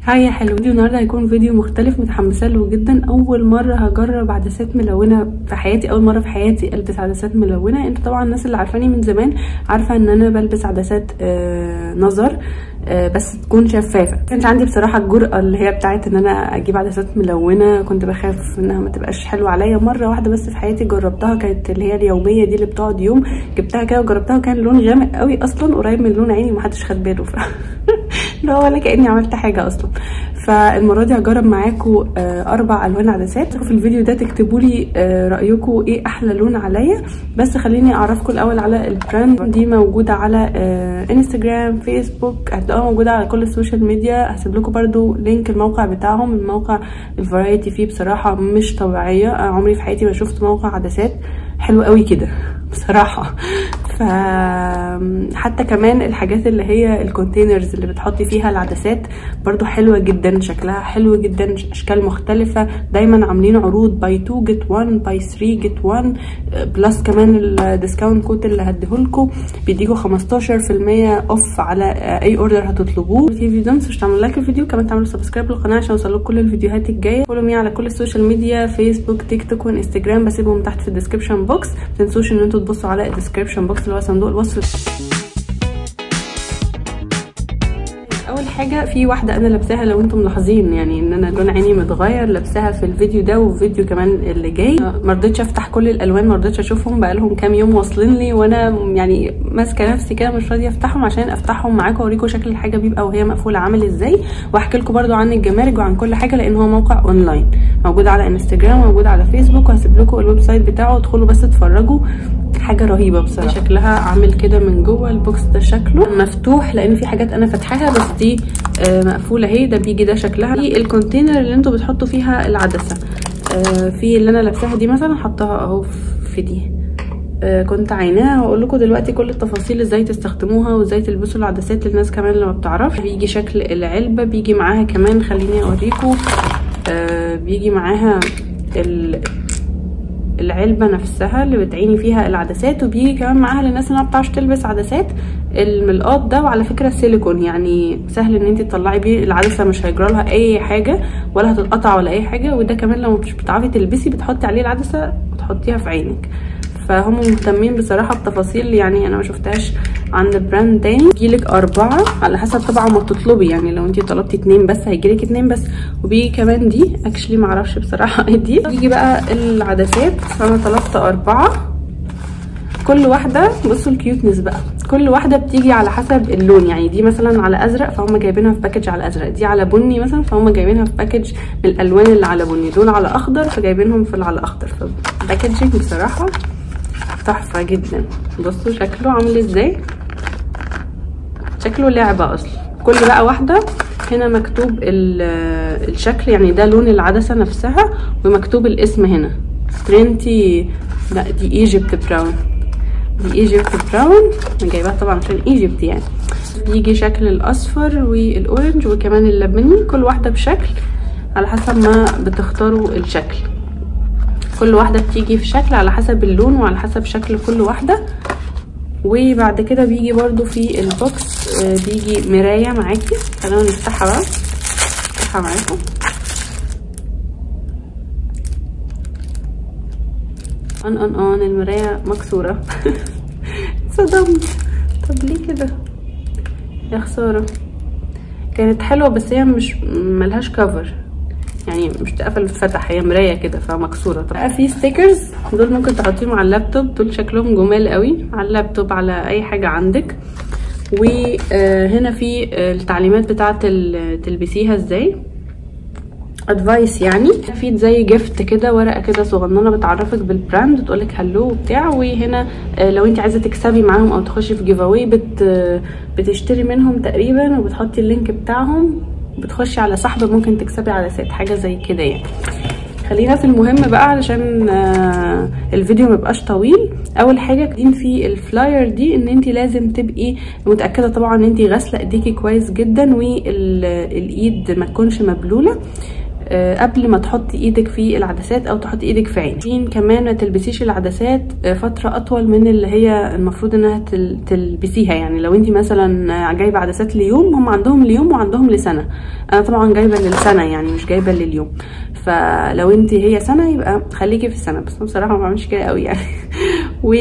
هاي يا حلو فيديو النهارده هيكون فيديو مختلف متحمسه له جدا اول مره هجرب عدسات ملونه في حياتي اول مره في حياتي البس عدسات ملونه انت طبعا الناس اللي عارفاني من زمان عارفه ان انا بلبس عدسات آه نظر آه بس تكون شفافه كانش عندي بصراحه الجرأه اللي هي بتاعت ان انا اجيب عدسات ملونه كنت بخاف انها ما تبقاش حلوه عليا مره واحده بس في حياتي جربتها كانت اللي هي اليوميه دي اللي بتقعد يوم جبتها كده وجربتها وكان لون غامق قوي اصلا قريب من لون عيني ومحدش خد باله ف اللي هو ولا كاني عملت حاجه اصلا فالمره دي هجرب معاكم اربع الوان عدسات في الفيديو ده تكتبوا لي رايكم ايه احلى لون عليا بس خليني اعرفكم الاول على البراند دي موجوده على انستجرام فيسبوك هتلاقوها موجوده على كل السوشيال ميديا هسيب لكم برده لينك الموقع بتاعهم الموقع الفرايتي فيه بصراحه مش طبيعيه عمري في حياتي ما شفت موقع عدسات حلو قوي كده بصراحه ف حتى كمان الحاجات اللي هي الكونتينرز اللي بتحطي فيها العدسات برضو حلوه جدا شكلها حلو جدا اشكال مختلفه دايما عاملين عروض باي 2 جيت 1 باي 3 جيت 1 بلس كمان الديسكاونت كود اللي هديهولكم بيديكوا 15% اوف على اي اوردر هتطلبوه في فيديو مش تعملوا لايك الفيديو كمان تعملوا سبسكرايب للقناه عشان يوصلكوا كل الفيديوهات الجايه فولو مي على كل السوشيال ميديا فيسبوك تيك توك وانستجرام بسيبهم تحت في الديسكربشن بوكس ما تنسوش ان انتوا تبصوا على الديسكربشن بوكس اللي هو صندوق الوصف اول حاجه في واحده انا لابساها لو انتم ملاحظين يعني ان انا لون عيني متغير لابساها في الفيديو ده وفيديو كمان اللي جاي ما رضيتش افتح كل الالوان ما رضيتش اشوفهم بقالهم كام يوم واصلين لي وانا يعني ماسكه نفسي كده مش راضيه افتحهم عشان افتحهم معاكم واوريكم شكل الحاجه بيبقى وهي مقفوله عامل ازاي واحكي لكم برده عن الجمارك وعن كل حاجه لان هو موقع اونلاين موجود على انستجرام موجود على فيسبوك وهسيب لكم الويب سايت بتاعه ادخلوا بس اتفرجوا حاجه رهيبه بصراحه شكلها عامل كده من جوه البوكس ده شكله مفتوح لان في حاجات انا فاتحاها بس دي آه مقفوله اهي ده بيجي ده شكلها دي الكونتينر اللي انتوا بتحطوا فيها العدسه آه في اللي انا لابساها دي مثلا حطها اهو في دي آه كنت عيناها واقول لكم دلوقتي كل التفاصيل ازاي تستخدموها وازاي تلبسوا العدسات للناس كمان اللي ما بتعرفش بيجي شكل العلبه بيجي معاها كمان خليني اوريكم آه بيجي معاها ال العلبه نفسها اللي بتعيني فيها العدسات وبيجي كمان معاها للناس اللي ما بتعرفش تلبس عدسات الملقاط ده وعلى فكره سيليكون يعني سهل ان انت تطلعي بيه العدسه مش هيجرى لها اي حاجه ولا هتتقطع ولا اي حاجه وده كمان لو مش بتعرفي تلبسي بتحطي عليه العدسه وتحطيها في عينك فهم مهتمين بصراحه بتفاصيل يعني انا ما شفتهاش عند براند تاني يجيلك اربعه على حسب طبعا ما تطلبي يعني لو انت طلبتي اتنين بس هيجيلك اتنين بس وبيجي كمان دي اكشلي معرفش بصراحه ايه دي يجي بقى العدسات انا طلبت اربعه كل واحده بصوا الكيوتنس بقى كل واحده بتيجي على حسب اللون يعني دي مثلا على ازرق فهم جايبينها في باكج على ازرق دي على بني مثلا فهم جايبينها في باكج بالالوان اللي على بني دول على اخضر فجايبينهم في اللي على اخضر فباكجنج بصراحه تحفه جدا بصوا شكله عامل ازاي شكله لعبه اصلا كل بقى واحده هنا مكتوب الشكل يعني ده لون العدسه نفسها ومكتوب الاسم هنا ترينتي لا دي ايجيبت براون دي ايجيبت براون انا جايباها طبعا عشان ايجيبت يعني بيجي شكل الاصفر والاورنج وكمان اللبني كل واحده بشكل على حسب ما بتختاروا الشكل كل واحده بتيجي في شكل على حسب اللون وعلى حسب شكل كل واحده وبعد كده بيجي برضو في البوكس بيجي مرايه معاكي خلينا نفتحها بقى نفتحها معاكم ان ان ان المرايه مكسوره صدمت طب ليه كده يا خساره كانت حلوه بس هي مش ملهاش كفر يعني مش تقفل وتفتح هي مرايه كده فمكسوره بقى في ستيكرز دول ممكن تحطيهم على اللابتوب دول شكلهم جمال قوي على اللابتوب على اي حاجه عندك وهنا في التعليمات بتاعه تلبسيها ازاي ادفايس يعني في زي جيفت كده ورقه كده صغننه بتعرفك بالبراند وتقولك هلو وبتاع وهنا لو انت عايزه تكسبي معاهم او تخشي في جيف اواي بت بتشتري منهم تقريبا وبتحطي اللينك بتاعهم بتخشي على صاحبه ممكن تكسبي على ست حاجه زي كده يعني خلينا في المهم بقى علشان آه الفيديو ميبقاش طويل اول حاجه كاتبين في الفلاير دي ان انت لازم تبقي متاكده طبعا ان انت غاسله ايديكي كويس جدا والايد ما تكونش مبلوله آه، قبل ما تحطي ايدك في العدسات او تحطي ايدك في عينك كمان ما تلبسيش العدسات آه، فتره اطول من اللي هي المفروض انها تل- تلبسيها يعني لو انت مثلا آه، جايبه عدسات ليوم هم عندهم ليوم وعندهم لسنه انا طبعا جايبه للسنه يعني مش جايبه لليوم فلو انت هي سنه يبقى خليكي في السنه بس أنا بصراحه ما بعملش كده قوي يعني و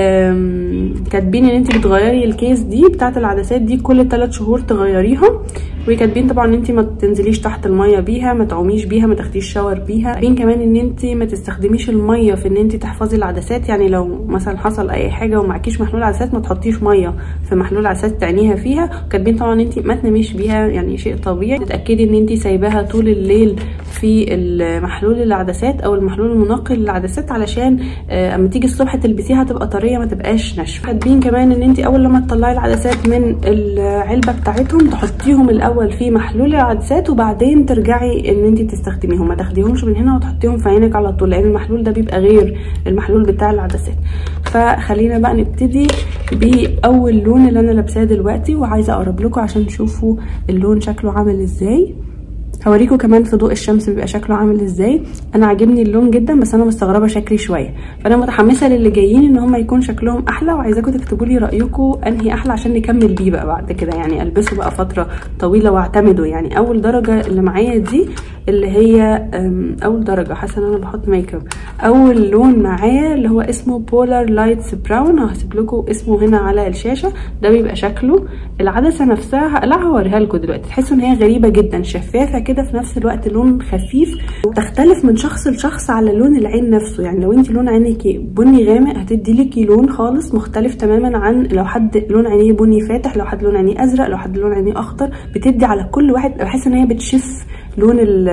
آم، كاتبين ان انت بتغيري الكيس دي بتاعه العدسات دي كل 3 شهور تغيريها وكاتبين طبعا ان انت ما تنزليش تحت الميه بيها ما تعوميش بيها ما تاخديش شاور بيها كاتبين كمان ان انت ما تستخدميش الميه في ان انت تحفظي العدسات يعني لو مثلا حصل اي حاجه ومعكيش محلول عدسات ما تحطيش ميه في محلول عدسات تعينيها فيها وكاتبين طبعا ان انت ما تناميش بيها يعني شيء طبيعي تتاكدي ان انت سايباها طول الليل في المحلول العدسات او المحلول المنقي للعدسات علشان آه، اما تيجي الصبح تلبسيها تبقى طريه ما تبقاش ناشفه كاتبين كمان ان انت اول لما تطلعي العدسات من العلبه بتاعتهم تحطيهم الاول في محلول العدسات وبعدين ترجعي ان انت تستخدميهم ما تاخديهمش من هنا وتحطيهم في عينك على طول لان المحلول ده بيبقى غير المحلول بتاع العدسات فخلينا بقى نبتدي باول لون اللي انا لابساه دلوقتي وعايزه اقرب لكم عشان تشوفوا اللون شكله عامل ازاي هوريكم كمان في ضوء الشمس بيبقى شكله عامل ازاي انا عاجبني اللون جدا بس انا مستغربه شكلي شويه فانا متحمسه للي جايين ان هم يكون شكلهم احلى وعايزاكم تكتبوا لي رايكم انهي احلى عشان نكمل بيه بقى بعد كده يعني البسه بقى فتره طويله واعتمده يعني اول درجه اللي معايا دي اللي هي أم، اول درجه حاسه ان انا بحط ميك اب اول لون معايا اللي هو اسمه بولار لايتس براون هسيب لكم اسمه هنا على الشاشه ده بيبقى شكله العدسه نفسها لا هوريها لكم دلوقتي تحسوا ان هي غريبه جدا شفافه كده في نفس الوقت لون خفيف وتختلف من شخص لشخص على لون العين نفسه يعني لو انت لون عينك بني غامق هتدي لك لون خالص مختلف تماما عن لو حد لون عينيه بني فاتح لو حد لون عينيه ازرق لو حد لون عينيه اخضر بتدي على كل واحد بحس ان هي بتشف لون ال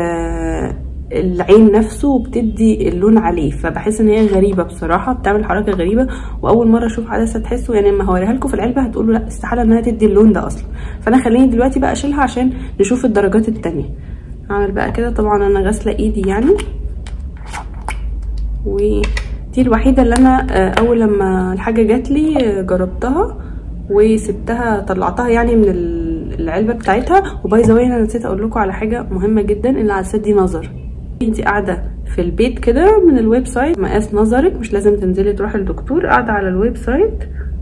العين نفسه وبتدي اللون عليه فبحس ان هي غريبه بصراحه بتعمل حركه غريبه واول مره اشوف عدسه تحسوا يعني لما هوريها لكم في العلبه هتقولوا لا استحاله انها تدي اللون ده اصلا فانا خليني دلوقتي بقى اشيلها عشان نشوف الدرجات التانية هعمل بقى كده طبعا انا غاسله ايدي يعني ودي الوحيده اللي انا آه، اول لما الحاجه جات لي آه، جربتها وسبتها طلعتها يعني من ال- العلبه بتاعتها وباي ذا واي انا نسيت اقول لكم على حاجه مهمه جدا ان العدسات دي نظر انت قاعده في البيت كده من الويب سايت مقاس نظرك مش لازم تنزلي تروحي الدكتور قاعده على الويب سايت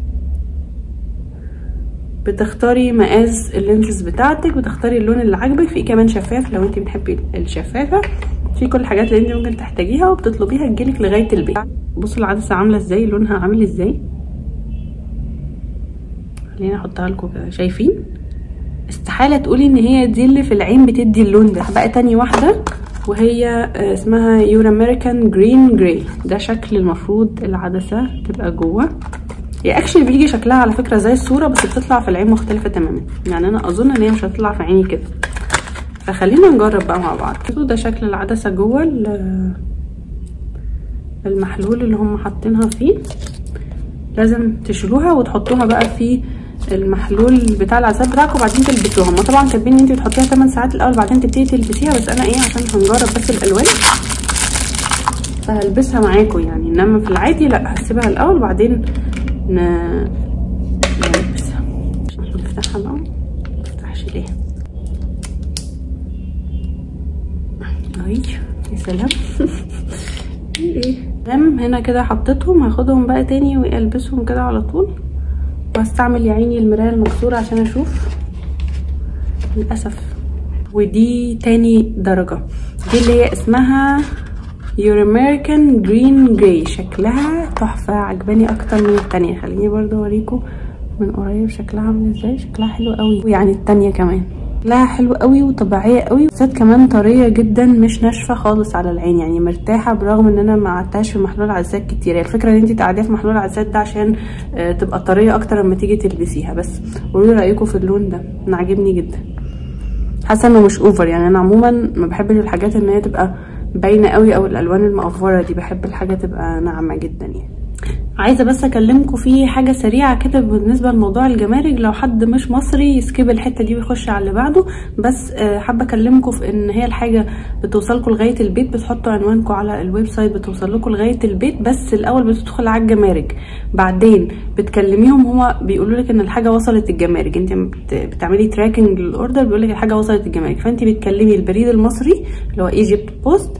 بتختاري مقاس اللينسز بتاعتك بتختاري اللون اللي عاجبك في كمان شفاف لو انت بتحبي الشفافه في كل الحاجات اللي انت ممكن تحتاجيها وبتطلبيها تجيلك لغايه البيت بصوا العدسه عامله ازاي لونها عامل ازاي خليني احطها لكم كده شايفين استحاله تقولي ان هي دي اللي في العين بتدي اللون ده بقى تاني واحده وهي آه، اسمها يور امريكان جرين جراي ده شكل المفروض العدسه تبقى جوه هي اكشلي بيجي شكلها على فكره زي الصوره بس بتطلع في العين مختلفه تماما يعني انا اظن ان هي مش هتطلع في عيني كده فخلينا نجرب بقى مع بعض شوفوا ده شكل العدسه جوه ال- المحلول اللي هم حاطينها فيه لازم تشيلوها وتحطوها بقى في المحلول بتاع العدسات بتاعكم وبعدين تلبسوها هما طبعا كاتبين ان انت تحطيها 8 ساعات الاول بعدين تبتدي تلبسيها بس انا ايه عشان هنجرب بس الالوان فهلبسها معاكم يعني انما في العادي لا هسيبها الاول وبعدين ن... نلبسها عشان نفتحها بقى مفتحش ليه اي يا سلام ايه تمام هنا كده حطيتهم هاخدهم بقى تاني والبسهم كده على طول وهستعمل يا عيني المرايه المكسوره عشان اشوف للاسف ودي تاني درجه دي اللي هي اسمها يور امريكان جرين جراي شكلها تحفه عجباني اكتر من التانية خليني برضو اوريكم من قريب شكلها عامل ازاي شكلها حلو قوي ويعني التانية كمان شكلها حلو قوي وطبيعيه قوي بالذات كمان طريه جدا مش ناشفه خالص على العين يعني مرتاحه برغم ان انا ما قعدتهاش في محلول عدسات كتير هي الفكره ان انت تقعديها في محلول عدسات ده عشان آه، تبقى طريه اكتر لما تيجي تلبسيها بس قولوا لي رايكم في اللون ده انا عاجبني جدا حاسه انه مش اوفر يعني انا عموما ما بحبش الحاجات ان هي تبقى باينه قوي او الالوان المقفره دي بحب الحاجه تبقى ناعمه جدا يعني عايزه بس اكلمكم في حاجه سريعه كده بالنسبه لموضوع الجمارك لو حد مش مصري يسكيب الحته دي ويخش على اللي بعده بس آه، حابه اكلمكم في ان هي الحاجه بتوصلكم لغايه البيت بتحطوا عنوانكم على الويب سايت بتوصل لكم لغايه البيت بس الاول بتدخل على الجمارك بعدين بتكلميهم هما بيقولوا لك ان الحاجه وصلت الجمارك انت لما بت- بتعملي تراكنج للاوردر بيقول لك الحاجه وصلت الجمارك فانت بتكلمي البريد المصري اللي هو ايجيبت بوست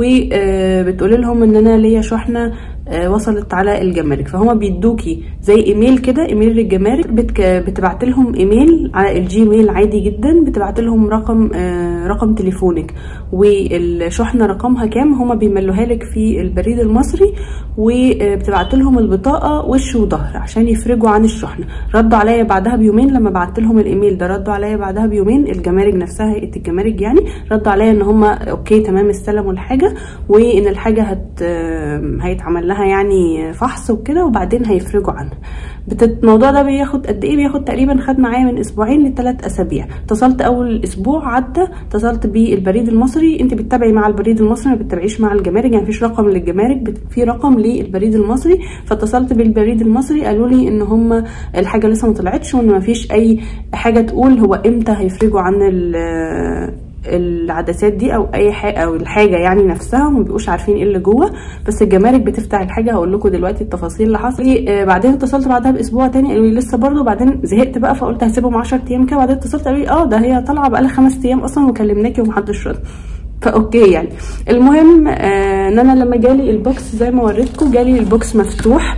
وبتقولي لهم ان انا ليا شحنه آه، وصلت على الجمارك فهما بيدوكي زي ايميل كده ايميل للجمارك بتك... بتبعت لهم ايميل على الجيميل عادي جدا بتبعت لهم رقم آه، رقم تليفونك والشحنه رقمها كام هما بيملوها لك في البريد المصري وبتبعت لهم البطاقه وش وظهر عشان يفرجوا عن الشحنه ردوا عليا بعدها بيومين لما بعت لهم الايميل ده ردوا عليا بعدها بيومين الجمارك نفسها هيئه الجمارك يعني ردوا عليا ان هما اوكي تمام استلموا الحاجه وان الحاجه هت هيتعمل لها يعني فحص وكده وبعدين هيفرجوا عنها بت- الموضوع ده بياخد قد ايه بياخد تقريبا خد معايا من اسبوعين لثلاث اسابيع اتصلت اول اسبوع عدى اتصلت بالبريد المصري انت بتتابعي مع البريد المصري ما بتتابعيش مع الجمارك يعني مفيش رقم للجمارك بت- في رقم للبريد المصري فاتصلت بالبريد المصري قالوا لي ان هم الحاجه لسه ما طلعتش وان مفيش اي حاجه تقول هو امتى هيفرجوا عن ال- العدسات دي او اي حاجه او الحاجه يعني نفسها وما بيبقوش عارفين ايه اللي جوه بس الجمارك بتفتح الحاجه هقول لكم دلوقتي التفاصيل اللي حصلت آه، بعدين اتصلت بعدها باسبوع تاني قالوا لي لسه برضه بعدين زهقت بقى فقلت هسيبهم 10 ايام كده بعدين اتصلت قالوا لي اه ده هي طالعه بقى لها خمس ايام اصلا وكلمناكي ومحدش رد فاوكي يعني المهم آه ان انا لما جالي البوكس زي ما وريتكم جالي البوكس مفتوح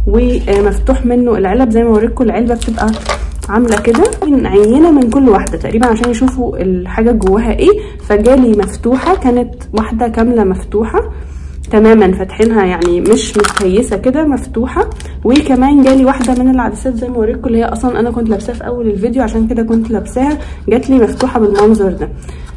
ومفتوح منه العلب زي ما وريتكم العلبه بتبقى عامله كده عينه من كل واحده تقريبا عشان يشوفوا الحاجه جواها ايه فجالي مفتوحه كانت واحده كامله مفتوحه تماما فاتحينها يعني مش متهيسه كده مفتوحه وكمان جالي واحده من العدسات زي ما وريتكم اللي هي اصلا انا كنت لابساها في اول الفيديو عشان كده كنت لابساها جات لي مفتوحه بالمنظر ده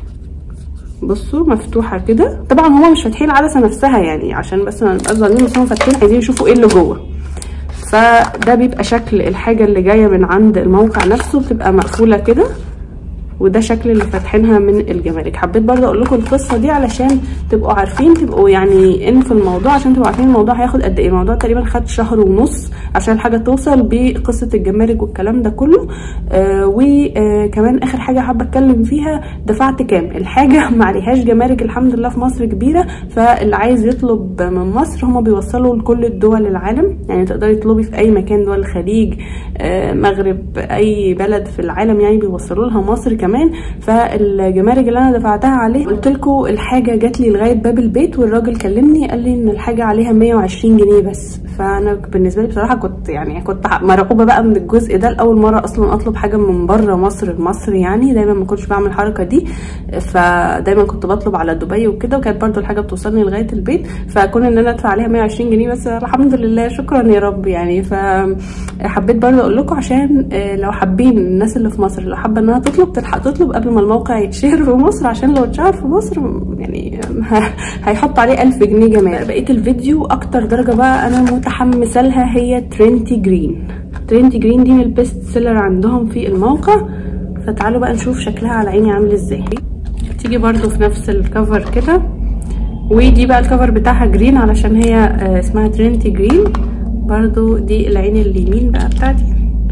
بصوا مفتوحه كده طبعا هما مش فاتحين العدسه نفسها يعني عشان بس ما نبقاش ظالمين بس هما فاتحين عايزين يشوفوا ايه اللي جوه فده بيبقى شكل الحاجه اللي جايه من عند الموقع نفسه بتبقى مقفوله كده وده شكل اللي فاتحينها من الجمارك حبيت برضه اقول لكم القصه دي علشان تبقوا عارفين تبقوا يعني ان في الموضوع عشان تبقوا عارفين الموضوع هياخد قد ايه الموضوع تقريبا خد شهر ونص عشان الحاجه توصل بقصه الجمارك والكلام ده كله آه وكمان اخر حاجه حابه اتكلم فيها دفعت كام الحاجه ما عليهاش جمارك الحمد لله في مصر كبيره فاللي عايز يطلب من مصر هما بيوصلوا لكل الدول العالم يعني تقدري تطلبي في اي مكان دول الخليج آه مغرب اي بلد في العالم يعني بيوصلوا لها مصر كمان فالجمارك اللي انا دفعتها عليه قلت لكم الحاجه جات لي لغايه باب البيت والراجل كلمني قال لي ان الحاجه عليها 120 جنيه بس فانا بالنسبه لي بصراحه كنت يعني كنت مرعوبه بقى من الجزء ده لاول مره اصلا اطلب حاجه من بره مصر لمصر يعني دايما ما كنتش بعمل الحركه دي فدايما كنت بطلب على دبي وكده وكانت برضو الحاجه بتوصلني لغايه البيت فكون ان انا ادفع عليها 120 جنيه بس الحمد لله شكرا يا رب يعني فحبيت برضو اقول لكم عشان لو حابين الناس اللي في مصر لو حابه انها تطلب تلحق تطلب قبل ما الموقع يتشهر في مصر عشان لو اتشهر في مصر يعني هيحط عليه 1000 جنيه جمال بقيه الفيديو اكتر درجه بقى انا متحمسه لها هي ترينتي جرين ترينتي جرين دي من البيست سيلر عندهم في الموقع فتعالوا بقى نشوف شكلها على عيني عامل ازاي تيجي برضو في نفس الكفر كده ودي بقى الكفر بتاعها جرين علشان هي اسمها ترينتي جرين برضو دي العين اليمين بقى بتاعتي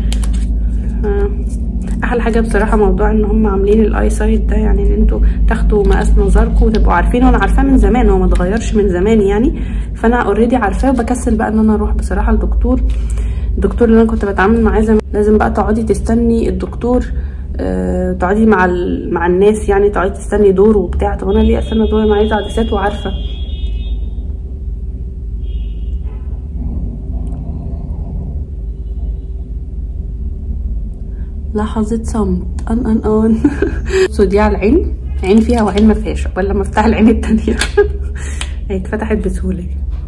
احلى حاجه بصراحه موضوع ان هم عاملين الاي سايد ده يعني ان انتوا تاخدوا مقاس نظركم وتبقوا عارفين وانا عارفاه من زمان هو ما اتغيرش من زمان يعني فانا اوريدي عارفاه وبكسل بقى ان انا اروح بصراحه لدكتور الدكتور اللي انا كنت بتعامل معاه زمان لازم بقى تقعدي تستني الدكتور أه تقعدي مع مع الناس يعني تقعدي تستني دور وبتاع طب انا ليه استنى دور انا عايزه عدسات وعارفه لحظة صمت ان ان ان سو دي على العين عين فيها وعين ما فيهاش ولا مفتاح العين التانية هي اتفتحت بسهولة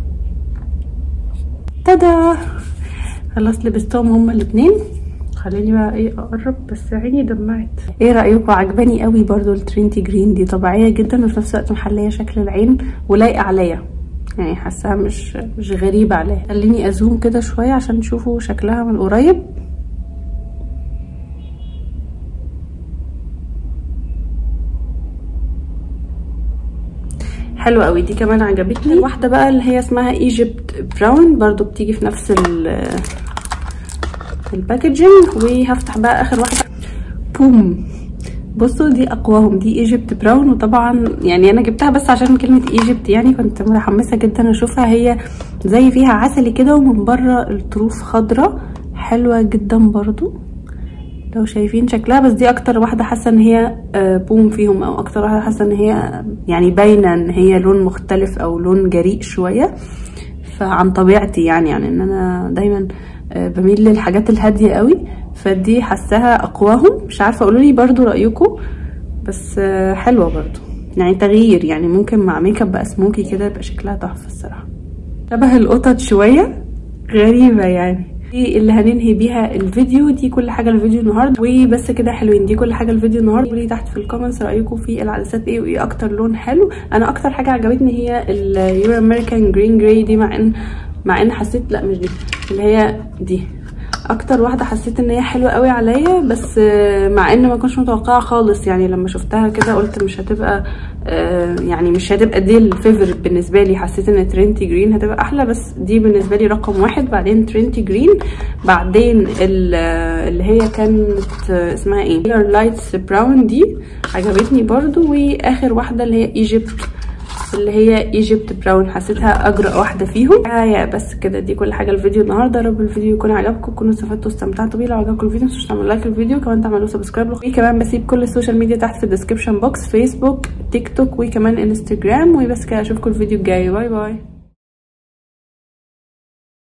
تدا خلاص لبستهم هما الاتنين خليني بقى ايه اقرب بس عيني دمعت ايه رايكم عجباني قوي برضو الترينتي جرين دي طبيعيه جدا وفي نفس الوقت محليه شكل العين ولايقه عليا يعني حاساها مش مش غريبه عليا خليني ازوم كده شويه عشان تشوفوا شكلها من قريب حلوه قوي دي كمان عجبتني الواحده بقى اللي هي اسمها ايجيبت براون برضو بتيجي في نفس الباكجينج وهفتح بقى اخر واحده بوم بصوا دي اقواهم دي ايجيبت براون وطبعا يعني انا جبتها بس عشان كلمه ايجيبت يعني كنت متحمسه جدا اشوفها هي زي فيها عسلي كده ومن بره الطروف خضراء حلوه جدا برضو لو شايفين شكلها بس دي اكتر واحده حاسه ان هي بوم فيهم او اكتر واحده حاسه ان هي يعني باينه ان هي لون مختلف او لون جريء شويه فعن طبيعتي يعني يعني ان انا دايما بميل للحاجات الهاديه قوي فدي حاساها اقواهم مش عارفه قولوا لي برضو رايكم بس حلوه برضو يعني تغيير يعني ممكن مع ميك اب بقى سموكي كده يبقى شكلها تحفه الصراحه شبه القطط شويه غريبه يعني دي اللي هننهي بيها الفيديو دي كل حاجه الفيديو النهارده وبس كده حلوين دي كل حاجه الفيديو النهارده قولي تحت في الكومنتس رايكم في العدسات ايه وايه اكتر لون حلو انا اكتر حاجه عجبتني هي اليورو امريكان جرين جراي دي مع ان مع ان حسيت لا مش دي اللي هي دي اكتر واحده حسيت ان هي حلوه قوي عليا بس مع ان ما كنتش متوقعه خالص يعني لما شفتها كده قلت مش هتبقى يعني مش هتبقى دي الفيفورت بالنسبه لي حسيت ان ترينتي جرين هتبقى احلى بس دي بالنسبه لي رقم واحد بعدين ترينتي جرين بعدين اللي هي كانت اسمها ايه لايتس براون دي عجبتني برضو واخر واحده اللي هي ايجيبت اللي هي ايجيبت براون حسيتها اجرأ واحده فيهم آه بس كده دي كل حاجه الفيديو النهارده رب الفيديو يكون عجبكم تكونوا استفدتوا واستمتعتوا بيه لو عجبكم الفيديو متنسوش تعملوا لايك للفيديو كمان تعملوا سبسكرايب وكمان بسيب كل السوشيال ميديا تحت في الديسكربشن بوكس فيسبوك تيك توك وكمان انستجرام وبس كده اشوفكم الفيديو الجاي باي باي